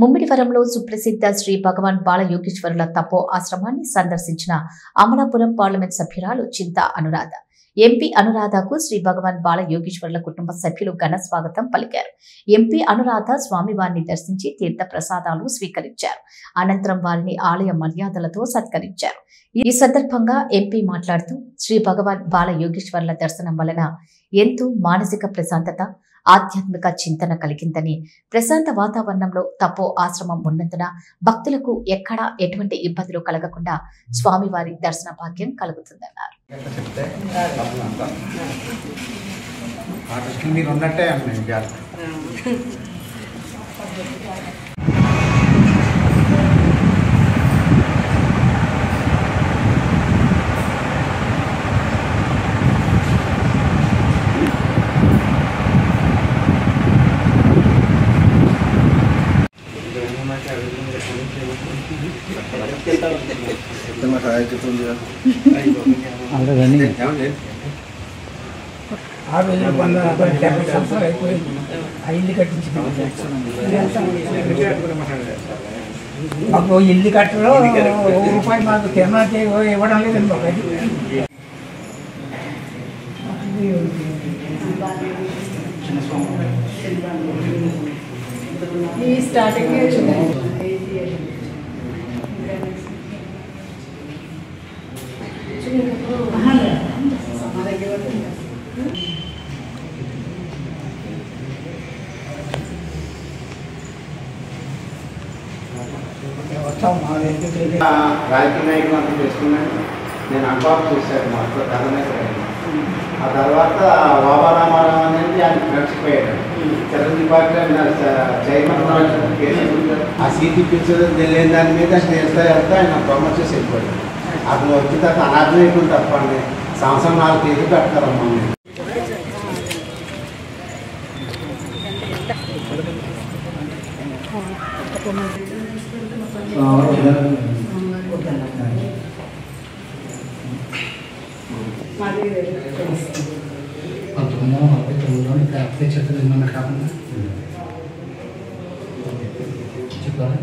ముమ్మిడివరంలో సుప్రసిద్ధ శ్రీ భగవాన్ బాలయోగేశ్వరుల తపో ఆశ్రమాన్ని సందర్శించిన అమలాపురం పార్లమెంట్ సభ్యురాలు చింత అనురాధ ఎంపీ అనురాధకు శ్రీ భగవాన్ బాలయోగేశ్వరుల కుటుంబ సభ్యులు ఘన స్వాగతం పలికారు ఎంపీ అనురాధ స్వామివారిని దర్శించి తీర్థ ప్రసాదాలు స్వీకరించారు అనంతరం వారిని ఆలయ మర్యాదలతో సత్కరించారు ఈ సందర్భంగా ఎంపీ మాట్లాడుతూ శ్రీ భగవాన్ బాలయోగేశ్వరుల దర్శనం వలన ఎంతో మానసిక ప్రశాంతత ఆధ్యాత్మిక చింతన కలిగిందని ప్రశాంత వాతావరణంలో తపో ఆశ్రమం ఉన్నందున భక్తులకు ఎక్కడా ఎటువంటి ఇబ్బందులు కలగకుండా స్వామివారి దర్శన భాగ్యం కలుగుతుందన్నారు చెప్తే ఆ దృష్టిలో మీరు ఉన్నట్టే అన్నాను జాగ్రత్త ఆ రోజున వంద డెబ్బై సంవత్సరాలు అయిపోయింది ఆ ఇల్లు కట్టించి మాకు ఇల్లు కట్టలో ఓ రూపాయి మాకు తిరణాకి ఇవ్వడం లేదండి మాకు అది ఈ స్టార్టింగ్ వస్తాం మా దగ్గరికి వెళ్ళి రాజకీయ నాయకులు అంతా చేసుకున్నాను నేను అన్బాబు చేశాను మా అక్క కథనాయకుడు ఆ తర్వాత వాబారామారావు అనేది ఆయన నడిచిపోయాడు చిరంజీవి పార్టీ చైర్మన్ కేసు ఆ సీట్ ఇప్పించడం తెలియని దాని మీద చేస్తా వెళ్తే ఆయన ప్రమోట్ చేసి వెళ్ళిపోయాడు అతను వచ్చిన తర్వాత అనాథనైకులు తప్పండి సంవత్సరం నాలుగు కేజీలు పెడతారమ్మా మీరు పంతొమ్మిది వందల నలభై తొమ్మిదిలో ఇక్కడ అప్లై చేస్తుంది ఏమన్నా కాకుండా చెప్పారా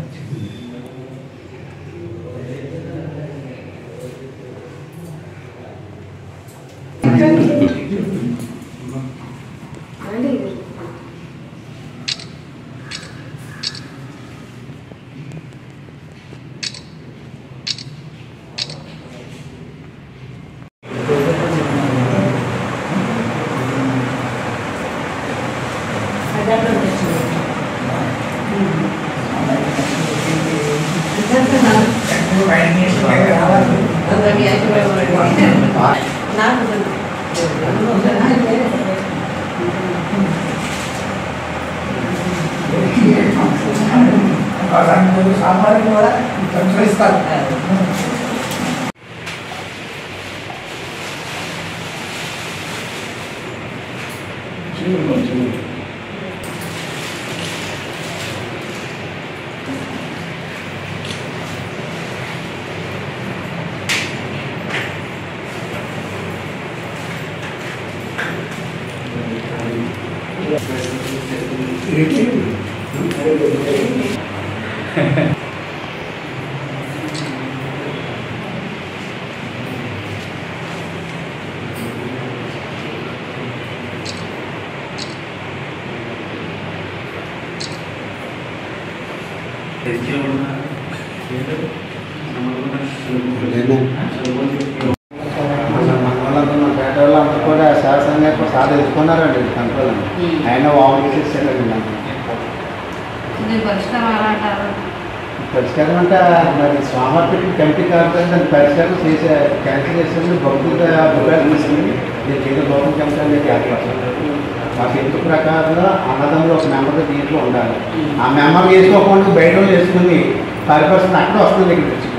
వాళ్ళందరూ సామాన్యులు కూడా సంస్కరిస్తారు మన మన వాళ్ళందరూ మన పేట వాళ్ళందరూ కూడా శాసనంగా కూడా సాధ ఎత్తుకున్నారండి కంట్రోల్ ఆయన వాము చేసేసారండి నాకు పరిష్కారం ఎలా అంటారు పరిష్కారం అంటే మరి స్వామర్పేట కమిటీ కాబట్టి దాన్ని పరిష్కారం చేసే క్యాన్సిల్ చేసేది భక్తుల అభిప్రాయం తీసుకుని నేను ఏదో లోపల కమిటీ అనేది ఏర్పరచాను మా హిందూ ప్రకారంగా అన్నదంలో ఒక మెంబర్ దీంట్లో ఉండాలి ఆ మెంబర్ చేసుకోకుండా బయట వాళ్ళు చేసుకుని పరిపర్సన్ అక్కడ వస్తుంది ఇక్కడ నుంచి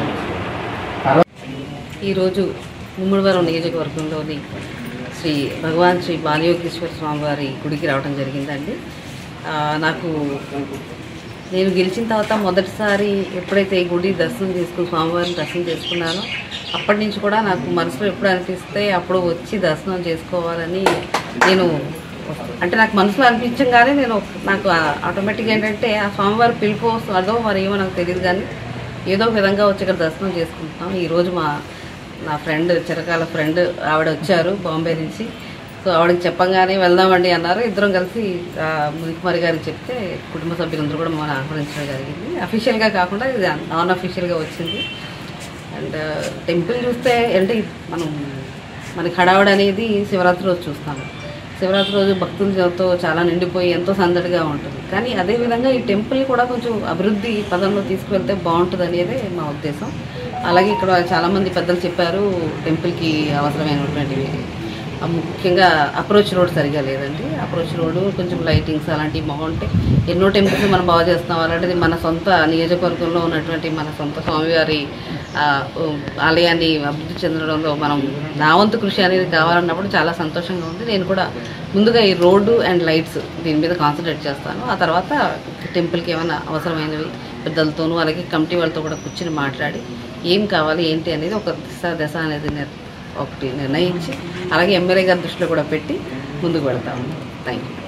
ఈరోజు ముమ్మడివరం నియోజకవర్గంలోని శ్రీ భగవాన్ శ్రీ బాలయోగేశ్వర స్వామివారి గుడికి రావడం జరిగిందండి ఆ, నాకు నేను గెలిచిన తర్వాత మొదటిసారి ఎప్పుడైతే ఈ గుడి దర్శనం చేసుకుని స్వామివారిని దర్శనం చేసుకున్నానో అప్పటి నుంచి కూడా నాకు మనసులో ఎప్పుడు అనిపిస్తే అప్పుడు వచ్చి దర్శనం చేసుకోవాలని నేను వస్తుంది అంటే నాకు మనసులో అనిపించగానే నేను నాకు ఆటోమేటిక్గా ఏంటంటే ఆ స్వామివారి పిలుపు అదో మరి ఏమో నాకు తెలియదు కానీ ఏదో ఒక విధంగా వచ్చి ఇక్కడ దర్శనం చేసుకుంటున్నాం ఈరోజు మా నా ఫ్రెండ్ చిరకాల ఫ్రెండ్ ఆవిడ వచ్చారు బాంబే నుంచి సో ఆవిడకి చెప్పంగానే వెళ్దామండి అన్నారు ఇద్దరం కలిసి ఆ, మునికుమారి గారికి చెప్తే కుటుంబ సభ్యులందరూ కూడా మమ్మల్ని ఆహ్వానించడం జరిగింది అఫీషియల్గా కాకుండా ఇది నాన్ అఫీషియల్గా వచ్చింది అండ్ టెంపుల్ చూస్తే అంటే మనం మనకి హడావుడి అనేది శివరాత్రి రోజు చూస్తాము శివరాత్రి రోజు భక్తులతో చాలా నిండిపోయి ఎంతో సందడిగా ఉంటుంది కానీ అదేవిధంగా ఈ టెంపుల్ కూడా కొంచెం అభివృద్ధి పదంలో తీసుకువెళ్తే బాగుంటుంది అనేది మా ఉద్దేశం అలాగే ఇక్కడ చాలామంది పెద్దలు చెప్పారు టెంపుల్కి అవసరమైనటువంటివి ఆ ముఖ్యంగా అప్రోచ్ రోడ్ సరిగా లేదండి అప్రోచ్ రోడ్ కొంచెం లైటింగ్స్ అలాంటివి బాగుంటాయి ఎన్నో టెంపుల్స్ మనం బాగా చేస్తాం అలాంటిది మన సొంత నియోజకవర్గంలో ఉన్నటువంటి మన సొంత స్వామివారి ఆ, ఉ, ఆలయాన్ని అభివృద్ధి చెందడంలో మనం నా వంతు కృషి అనేది కావాలన్నప్పుడు చాలా సంతోషంగా ఉంది నేను కూడా ముందుగా ఈ రోడ్డు అండ్ లైట్స్ దీని మీద కాన్సన్ట్రేట్ చేస్తాను ఆ తర్వాత టెంపుల్కి ఏమైనా అవసరమైనవి పెద్దలతోనూ అలాగే కమిటీ వాళ్ళతో కూడా కూర్చుని మాట్లాడి ఏం కావాలి ఏంటి అనేది ఒక దిశ దశ అనేది నిర్- ఒకటి నిర్ణయించి అలాగే ఎమ్మెల్యే గారి దృష్టిలో కూడా పెట్టి ముందుకు వెళ్తాము థ్యాంక్ యూ